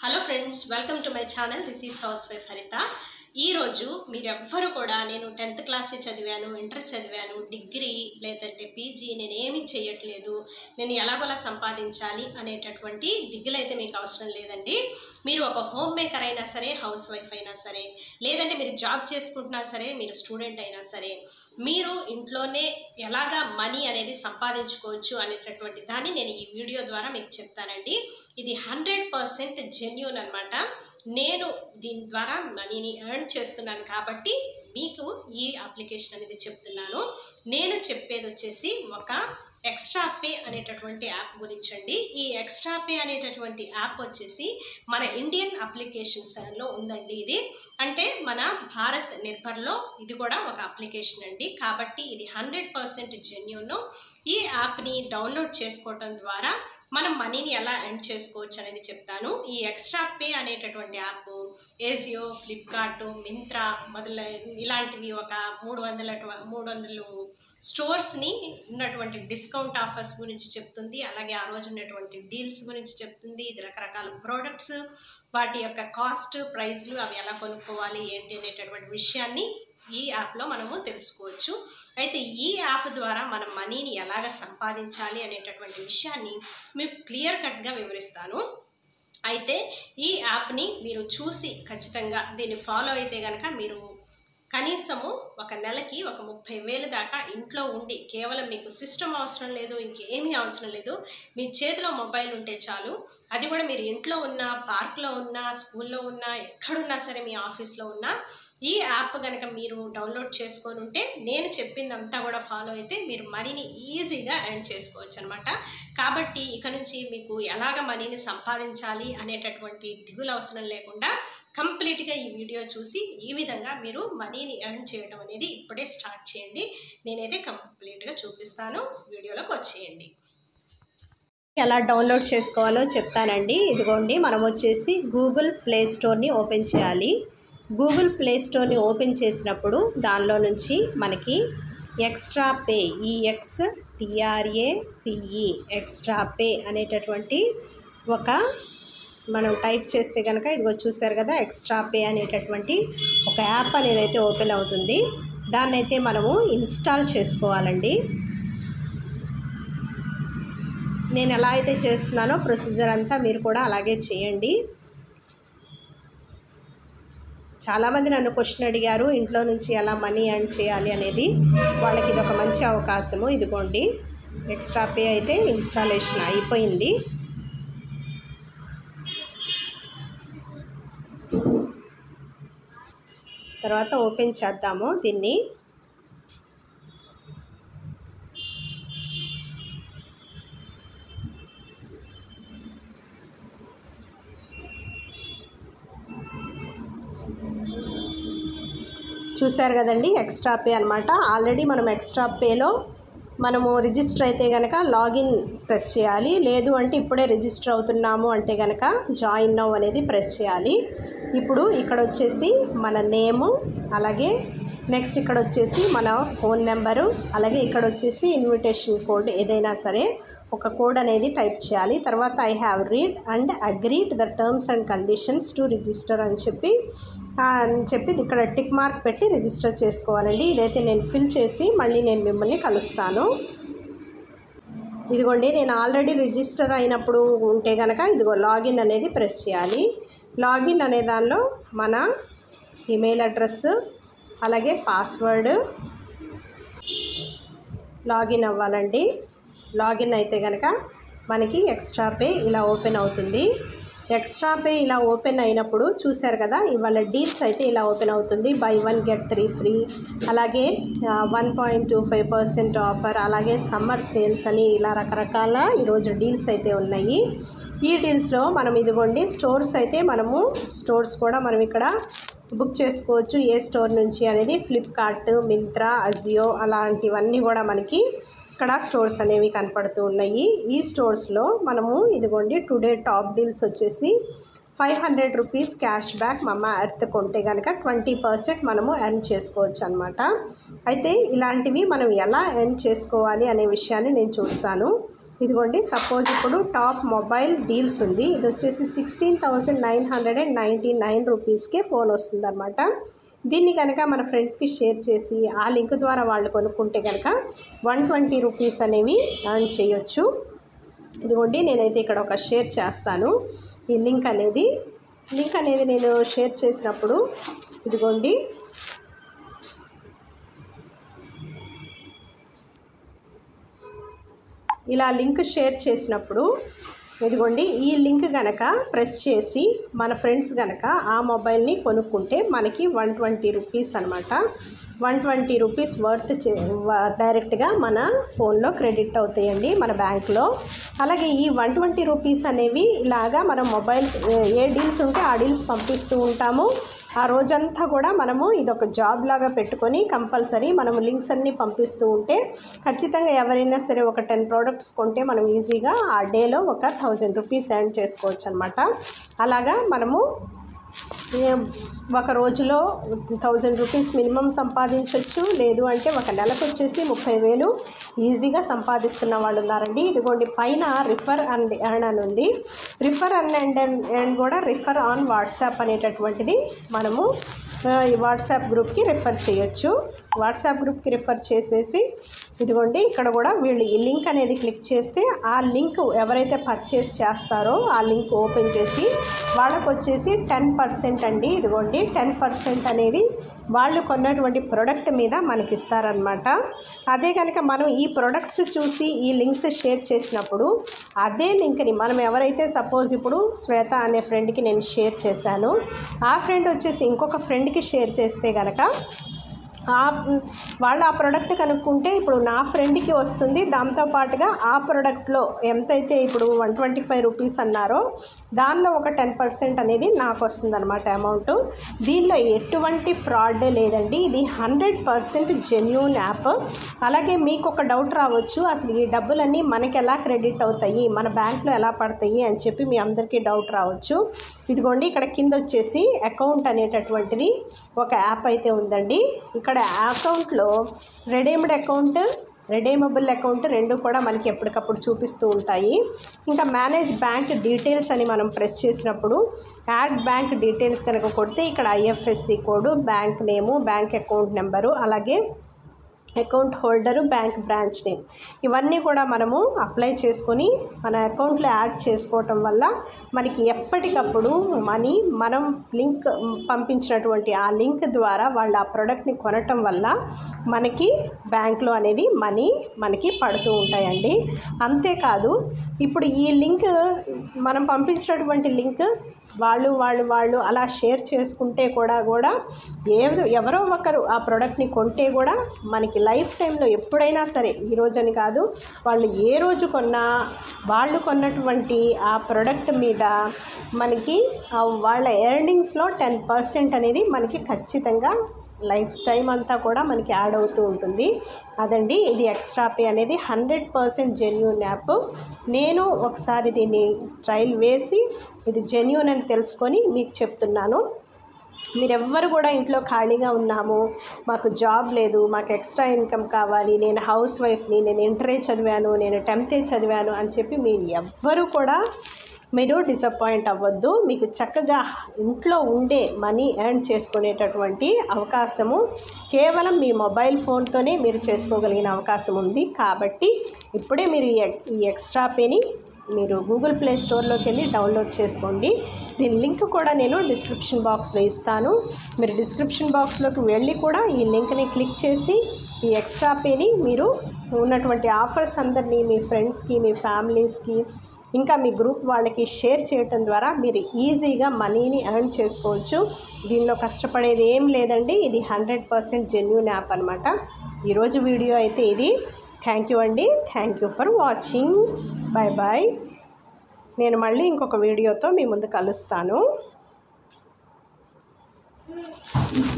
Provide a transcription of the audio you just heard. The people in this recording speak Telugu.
hello friends welcome to my channel this is housewife Haritha ఈరోజు మీరెవ్వరూ కూడా నేను టెన్త్ క్లాసే చదివాను ఇంటర్ చదివాను డిగ్రీ లేదంటే పీజీ నేను ఏమీ చేయట్లేదు నేను ఎలాగోలా సంపాదించాలి అనేటటువంటి దిగులైతే మీకు అవసరం లేదండి మీరు ఒక హోమ్ మేకర్ అయినా సరే హౌస్ వైఫ్ అయినా సరే లేదంటే మీరు జాబ్ చేసుకుంటున్నా సరే మీరు స్టూడెంట్ అయినా సరే మీరు ఇంట్లోనే ఎలాగా మనీ అనేది సంపాదించుకోవచ్చు అనేటటువంటి దాన్ని నేను ఈ వీడియో ద్వారా మీకు చెప్తానండి ఇది హండ్రెడ్ పర్సెంట్ జెన్యున్ అనమాట నేను దీని ద్వారా మనీని ఎర్న్ చేస్తున్నాను కాబట్టి మీకు ఈ అప్లికేషన్ అనేది చెప్తున్నాను నేను చెప్పేది వచ్చేసి ఒక ఎక్స్ట్రా పే అనేటటువంటి యాప్ గురించి అండి ఈ ఎక్స్ట్రా పే అనేటటువంటి యాప్ వచ్చేసి మన ఇండియన్ అప్లికేషన్స్లో ఉందండి ఇది అంటే మన భారత్ నిర్భర్లో ఇది కూడా ఒక అప్లికేషన్ అండి కాబట్టి ఇది హండ్రెడ్ పర్సెంట్ జెన్యున్ ఈ యాప్ని డౌన్లోడ్ చేసుకోవటం ద్వారా మనం మనీని ఎలా ఎర్న్ చేసుకోవచ్చు అనేది చెప్తాను ఈ ఎక్స్ట్రా పే అనేటటువంటి యాప్ ఏజియో ఫ్లిప్కార్ట్ మింత్రా మొదల ఇలాంటివి ఒక మూడు వందల మూడు వందలు స్టోర్స్ని ఉన్నటువంటి డిస్కౌంట్ ఆఫర్స్ గురించి చెప్తుంది అలాగే ఆ రోజు ఉన్నటువంటి డీల్స్ గురించి చెప్తుంది ఇది రకరకాల ప్రోడక్ట్స్ వాటి యొక్క కాస్ట్ ప్రైస్లు అవి ఎలా కొనుక్కోవాలి ఏంటి అనేటటువంటి విషయాన్ని ఈ యాప్లో మనము తెలుసుకోవచ్చు అయితే ఈ యాప్ ద్వారా మనం మనీని ఎలాగ సంపాదించాలి అనేటటువంటి విషయాన్ని మీకు క్లియర్ కట్గా వివరిస్తాను అయితే ఈ యాప్ని మీరు చూసి ఖచ్చితంగా దీన్ని ఫాలో అయితే కనుక మీరు కనీసము ఒక నెలకి ఒక ముప్పై వేలు దాకా ఇంట్లో ఉండి కేవలం మీకు సిస్టమ్ అవసరం లేదు ఇంకేమీ అవసరం లేదు మీ చేతిలో మొబైల్ ఉంటే చాలు అది కూడా మీరు ఇంట్లో ఉన్న పార్క్లో ఉన్నా స్కూల్లో ఉన్నా ఎక్కడున్నా సరే మీ ఆఫీస్లో ఉన్నా ఈ యాప్ కనుక మీరు డౌన్లోడ్ చేసుకొని ఉంటే నేను చెప్పిందంతా కూడా ఫాలో అయితే మీరు మనీని ఈజీగా ఎర్న్ చేసుకోవచ్చు అనమాట కాబట్టి ఇక నుంచి మీకు ఎలాగ మనీని సంపాదించాలి అనేటటువంటి దిగులు అవసరం లేకుండా కంప్లీట్గా ఈ వీడియో చూసి ఈ విధంగా మీరు మనీని ఎర్న్ చేయడం అనేది ఇప్పుడే స్టార్ట్ చేయండి నేనైతే కంప్లీట్గా చూపిస్తాను వీడియోలోకి వచ్చేయండి ఎలా డౌన్లోడ్ చేసుకోవాలో చెప్తానండి ఇదిగోండి మనం వచ్చేసి గూగుల్ ప్లే స్టోర్ని ఓపెన్ చేయాలి గూగుల్ ప్లే స్టోర్ని ఓపెన్ చేసినప్పుడు దానిలో నుంచి మనకి extra pay E X T R A P E extra pay అనేటటువంటి ఒక మనం టైప్ చేస్తే కనుక ఇదిగో చూసారు కదా ఎక్స్ట్రా పే అనేటటువంటి ఒక యాప్ అనేది అయితే ఓపెన్ అవుతుంది దాన్ని అయితే మనము ఇన్స్టాల్ చేసుకోవాలండి నేను ఎలా అయితే చేస్తున్నానో ప్రొసీజర్ అంతా మీరు కూడా అలాగే చేయండి చాలామంది నన్ను క్వశ్చన్ అడిగారు ఇంట్లో నుంచి ఎలా మనీ ఎర్న్ చేయాలి అనేది వాళ్ళకి ఇది ఒక మంచి అవకాశము ఇదిగోండి ఎక్స్ట్రా పే అయితే ఇన్స్టాలేషన్ అయిపోయింది తర్వాత ఓపెన్ చేద్దాము దీన్ని చూశారు కదండి ఎక్స్ట్రా పే అనమాట ఆల్రెడీ మనం ఎక్స్ట్రా పేలో మనము రిజిస్టర్ అయితే కనుక లాగిన్ ప్రెస్ చేయాలి లేదు అంటే ఇప్పుడే రిజిస్టర్ అవుతున్నాము అంటే కనుక జాయిన్ నౌ అనేది ప్రెస్ చేయాలి ఇప్పుడు ఇక్కడ వచ్చేసి మన నేము అలాగే నెక్స్ట్ ఇక్కడ వచ్చేసి మన ఫోన్ నెంబరు అలాగే ఇక్కడ వచ్చేసి ఇన్విటేషన్ కోడ్ ఏదైనా సరే ఒక కోడ్ అనేది టైప్ చేయాలి తర్వాత I have read and agreed the terms and conditions to register అని చెప్పి అని చెప్పి ఇక్కడ టిక్ మార్క్ పెట్టి రిజిస్టర్ చేసుకోవాలండి ఇదైతే నేను ఫిల్ చేసి మళ్ళీ నేను మిమ్మల్ని కలుస్తాను ఇదిగోండి నేను ఆల్రెడీ రిజిస్టర్ అయినప్పుడు ఉంటే కనుక ఇదిగో లాగిన్ అనేది ప్రెస్ చేయాలి లాగిన్ అనే దానిలో మన ఈమెయిల్ అడ్రస్ అలాగే పాస్వర్డ్ లాగిన్ అవ్వాలండి లాగిన్ అయితే కనుక మనకి ఎక్స్ట్రా పే ఇలా ఓపెన్ అవుతుంది ఎక్స్ట్రా పే ఇలా ఓపెన్ అయినప్పుడు చూశారు కదా ఇవాళ డీల్స్ అయితే ఇలా ఓపెన్ అవుతుంది buy one get three free అలాగే one point two five percent offer అలాగే సమ్మర్ సేల్స్ అని ఇలా రకరకాల ఈరోజు డీల్స్ అయితే ఉన్నాయి ఈ డీల్స్లో మనం ఇదిగోండి స్టోర్స్ అయితే మనము స్టోర్స్ కూడా మనం ఇక్కడ బుక్ చేసుకోవచ్చు ఏ స్టోర్ నుంచి అనేది ఫ్లిప్కార్ట్ మింత్రా అజియో అలాంటివన్నీ కూడా మనకి ఇక్కడ స్టోర్స్ అనేవి కనపడుతూ ఉన్నాయి ఈ స్టోర్స్లో మనము ఇదిగోండి టుడే టాప్ డీల్స్ వచ్చేసి five hundred rupees cash back Mamaearth కొంటే కనుక ట్వంటీ పర్సెంట్ మనము ఎర్న్ చేసుకోవచ్చు అనమాట అయితే ఇలాంటివి మనం ఎలా ఎర్న్ చేసుకోవాలి అనే విషయాన్ని నేను చూస్తాను ఇదిగోండి సపోజ్ ఇప్పుడు టాప్ మొబైల్ డీల్స్ ఉంది ఇది వచ్చేసి sixteen thousand nine hundred and ninety nine రూపీస్కే ఫోన్ వస్తుంది అనమాట దీన్ని కనుక మన ఫ్రెండ్స్కి షేర్ చేసి ఆ లింక్ ద్వారా వాళ్ళు కొనుక్కుంటే కనుక వన్ ట్వంటీ రూపీస్ అనేవి ఎర్న్ చేయొచ్చు ఇదిగోండి నేనైతే ఇక్కడ ఒక షేర్ చేస్తాను ఈ లింక్ అనేది లింక్ అనేది నేను షేర్ చేసినప్పుడు ఇదిగోండి ఇలా లింక్ షేర్ చేసినప్పుడు ఇదిగోండి ఈ లింక్ గనక ప్రెస్ చేసి మన ఫ్రెండ్స్ గనక ఆ మొబైల్ని కొనుక్కుంటే మనకి వన్ ట్వంటీ రూపీస్ అనమాట వన్ ట్వంటీ రూపీస్ వర్త్ చే డైరెక్ట్గా మన ఫోన్లో క్రెడిట్ అవుతాయండి మన బ్యాంక్లో అలాగే ఈ వన్ ట్వంటీ రూపీస్ అనేవి ఇలాగా మన మొబైల్స్ ఏ డీల్స్ ఉంటే ఆ డీల్స్ పంపిస్తూ ఉంటాము ఆ రోజంతా కూడా మనము ఇదొక జాబ్ లాగా పెట్టుకొని కంపల్సరీ మనం లింక్స్ అన్నీ పంపిస్తూ ఉంటే ఖచ్చితంగా ఎవరైనా సరే ఒక టెన్ ప్రోడక్ట్స్ కొంటే మనం ఈజీగా ఆ డేలో ఒక థౌజండ్ రూపీస్ ఎర్న్ చేసుకోవచ్చు అనమాట అలాగా మనము ఏ- ఒక రోజులో థౌజండ్ రూపీస్ మినిమం సంపాదించవచ్చు లేదు అంటే ఒక నెలకు వచ్చేసి ముప్పై వేలు ఈజీగా సంపాదిస్తున్న వాళ్ళు ఉన్నారండి ఇదిగోండి పైన రిఫర్ అండ్ ఎర్న్ అని ఉంది రిఫర్ అన్ అండ్ అండ్ కూడా రిఫర్ ఆన్ వాట్సాప్ అనేటటువంటిది మనము ఆ, ఈ వాట్సాప్ గ్రూప్కి రిఫర్ చేయొచ్చు వాట్సాప్ గ్రూప్కి రిఫర్ చేసేసి ఇదిగోండి ఇక్కడ కూడా వీళ్ళు ఈ లింక్ అనేది క్లిక్ చేస్తే ఆ లింక్ ఎవరైతే పర్చేస్ చేస్తారో ఆ లింక్ ఓపెన్ చేసి వాళ్ళకు వచ్చేసి టెన్ పర్సెంట్ అండి ఇదిగోండి టెన్ పర్సెంట్ అనేది వాళ్ళు కొన్నటువంటి ప్రొడక్ట్ మీద మనకి ఇస్తారనమాట అదే కనుక మనం ఈ ప్రొడక్ట్స్ చూసి ఈ లింక్స్ షేర్ చేసినప్పుడు అదే లింక్ని మనం ఎవరైతే సపోజ్ ఇప్పుడు శ్వేత అనే ఫ్రెండ్కి నేను షేర్ చేశాను ఆ ఫ్రెండ్ వచ్చేసి ఇంకొక ఫ్రెండ్కి షేర్ చేస్తే కనుక ఆ వాళ్ళు ఆ ప్రోడక్ట్ కనుక్కుంటే ఇప్పుడు నా ఫ్రెండ్కి వస్తుంది దాంతో పాటుగా ఆ ప్రోడక్ట్లో ఎంతైతే ఇప్పుడు వన్ ట్వంటీ ఫైవ్ రూపీస్ అన్నారో దానిలో ఒక టెన్ పర్సెంట్ అనేది నాకు వస్తుంది అనమాట అమౌంట్ దీనిలో ఎటువంటి ఫ్రాడ్ లేదండి ఇది హండ్రెడ్ పర్సెంట్ జెన్యున్ యాప్ అలాగే మీకు ఒక డౌట్ రావచ్చు అసలు ఈ డబ్బులన్నీ మనకి ఎలా క్రెడిట్ అవుతాయి మన బ్యాంక్లో ఎలా పడతాయి అని చెప్పి మీ అందరికీ డౌట్ రావచ్చు ఇదిగోండి ఇక్కడ కింద వచ్చేసి అకౌంట్ అనేటటువంటిది ఒక యాప్ అయితే ఉందండి ఇక్కడ అకౌంట్లో రెడీమ్డ్ అకౌంట్ రెడీమబుల్ అకౌంట్ రెండు కూడా మనకి ఎప్పటికప్పుడు చూపిస్తూ ఉంటాయి ఇంకా మేనేజ్ బ్యాంక్ డీటెయిల్స్ అని మనం ప్రెస్ చేసినప్పుడు యాడ్ బ్యాంక్ డీటెయిల్స్ కనుక కొడితే ఇక్కడ IFSC code bank name bank account number అలాగే account holder bank branch name ఇవన్నీ కూడా మనము అప్లై చేసుకొని మన అకౌంట్లో యాడ్ చేసుకోవటం వల్ల మనకి ఎప్పటికప్పుడు మనీ మనం లింక్ పంపించినటువంటి ఆ లింక్ ద్వారా వాళ్ళు ఆ ప్రోడక్ట్ని కొనటం వల్ల మనకి బ్యాంక్లో అనేది మనీ మనకి పడుతూ ఉంటాయండి అంతేకాదు ఇప్పుడు ఈ లింక్ మనం పంపించినటువంటి లింక్ వాళ్ళు వాళ్ళు వాళ్ళు అలా షేర్ చేసుకుంటే కూడా కూడా ఏ ఎవరో ఒకరు ఆ ప్రోడక్ట్ని కొంటే కూడా మనకి లైఫ్ టైంలో ఎప్పుడైనా సరే ఈ రోజని కాదు వాళ్ళు ఏ రోజు కొన్నా వాళ్ళు కొన్నటువంటి ఆ ప్రోడక్ట్ మీద మనకి ఆ వాళ్ళ ఎర్నింగ్స్లో టెన్ పర్సెంట్ అనేది మనకి ఖచ్చితంగా లైఫ్ టైం అంతా కూడా మనకి యాడ్ అవుతూ ఉంటుంది అదండి ఇది ఎక్స్ట్రా పే అనేది హండ్రెడ్ పర్సెంట్ జెన్యున్ యాప్ నేను ఒకసారి దీన్ని ట్రయల్ వేసి ఇది జెన్యున్ అని తెలుసుకొని మీకు చెప్తున్నాను మీరెవ్వరు కూడా ఇంట్లో ఖాళీగా ఉన్నాము మాకు జాబ్ లేదు మాకు ఎక్స్ట్రా ఇన్కమ్ కావాలి నేను హౌస్ వైఫ్ని నేను ఇంటరే చదివాను నేను టెన్తే చదివాను అని చెప్పి మీరు ఎవ్వరు కూడా మీరు డిసప్పాయింట్ అవ్వద్దు మీకు చక్కగా ఇంట్లో ఉండే మనీ ఎర్న్ చేసుకునేటటువంటి అవకాశము కేవలం మీ మొబైల్ ఫోన్తోనే మీరు చేసుకోగలిగిన అవకాశం ఉంది కాబట్టి ఇప్పుడే మీరు ఈ ఎక్- ఈ ఎక్స్ట్రా పేని మీరు గూగుల్ ప్లే స్టోర్లోకి వెళ్ళి డౌన్లోడ్ చేసుకోండి దీని లింక్ కూడా నేను డిస్క్రిప్షన్ బాక్స్లో ఇస్తాను మీరు డిస్క్రిప్షన్ బాక్స్లోకి వెళ్ళి కూడా ఈ లింక్ని క్లిక్ చేసి ఈ ఎక్స్ట్రా పేని మీరు ఉన్నటువంటి ఆఫర్స్ అందరినీ మీ ఫ్రెండ్స్కి మీ ఫ్యామిలీస్కి ఇంకా మీ గ్రూప్ వాళ్ళకి షేర్ చేయటం ద్వారా మీరు ఈజీగా మనీని ఎర్న్ చేసుకోవచ్చు దీనిలో కష్టపడేది ఏం లేదండి ఇది హండ్రెడ్ పర్సెంట్ జెన్యున్ యాప్ అనమాట ఈరోజు వీడియో అయితే ఇది థ్యాంక్ యూ అండి thank you for watching bye bye నేను మళ్ళీ ఇంకొక వీడియోతో మీ ముందు కలుస్తాను